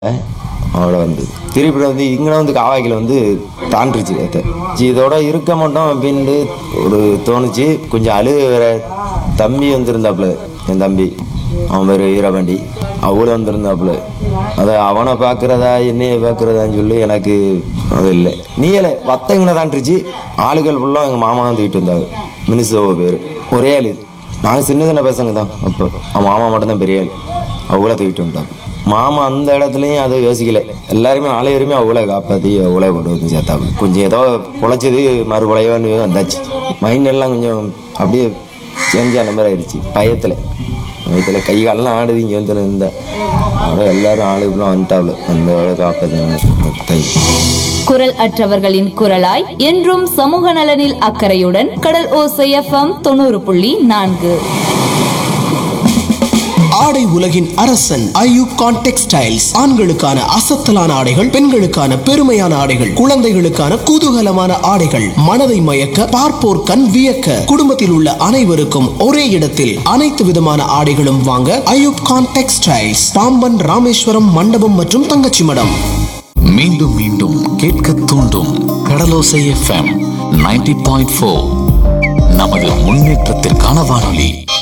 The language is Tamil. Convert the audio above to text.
அவ்வளோ வந்து திருப்பி வந்து இங்கே வந்து காவாய்க்கில் வந்து தாண்டிருச்சு கத்தை சரி, இதோட இருக்க மாட்டோம் அப்படின்ட்டு ஒரு தோணுச்சு கொஞ்சம் அழுக வேற தம்பி வந்திருந்தாப்புல என் தம்பி அவன் பேர் வீரபாண்டி அவளும் வந்திருந்தாப்புல அதை அவனை பார்க்குறதா என்னைய பார்க்குறதான்னு சொல்லி எனக்கு அது இல்லை நீயலை வத்தங்கனை தாண்டிருச்சு ஆளுகள் ஃபுல்லாக எங்கள் மாமா தான் தூக்கிட்டு வந்தாங்க மினிசோ பேர் ஒரே ஆளு நாங்கள் சின்ன சின்ன பசங்க தான் அப்போ அவன் மாமா மட்டும்தான் பெரிய ஆள் அவ்வளோ தூக்கிட்டு வந்துட்டாங்க மாமா அந்த இடத்துலையும் அதை யோசிக்கல எல்லாருமே நாளைவருமே அவ்வளோ காப்பாற்றி அவ்வளோ கொண்டு வந்து சேர்த்தாங்க கொஞ்சம் ஏதோ பொழைச்சது மறுபழையோன்னு வந்தாச்சு மைண்ட் எல்லாம் கொஞ்சம் அப்படியே சேஞ்ச் ஆன மாதிரி ஆயிடுச்சு பயத்தில் பயத்தில் கை காலெல்லாம் ஆடுது இங்கே வந்து இருந்த அவ்வளோ எல்லாரும் ஆளுக்குலாம் வந்துட்டாவில் அந்த அவ்வளோ காப்பாற்றி குரல் அற்றவர்களின் குரலாய் என்றும் சமூக நலனில் அக்கறையுடன் கடல் ஓசை எஃப்எம் தொண்ணூறு புள்ளி நான்கு ஆடை உலகின் அரசன் ஐயூப் கான் டெக்ஸ்டைல்ஸ் ஆண்களுக்கான அசத்தலான ஆடைகள் பெண்களுக்கான பெருமையான ஆடைகள் குழந்தைகளுக்கான குதூகலமான ஆடைகள் மனதை மயக்க பார்ப்போர் கண் வியக்க குடும்பத்தில் உள்ள அனைவருக்கும் ஒரே இடத்தில் அனைத்து விதமான ஆடைகளும் வாங்க ஐயூப் கான் டெக்ஸ்டைல்ஸ் பாம்பன் ராமேஸ்வரம் மண்டபம் மற்றும் தங்கச்சி மடம் மீண்டும் மீண்டும் கேட்க தூண்டும் Kadalosai FM ninety point four நமது முன்னேற்றத்திற்கான வானொலி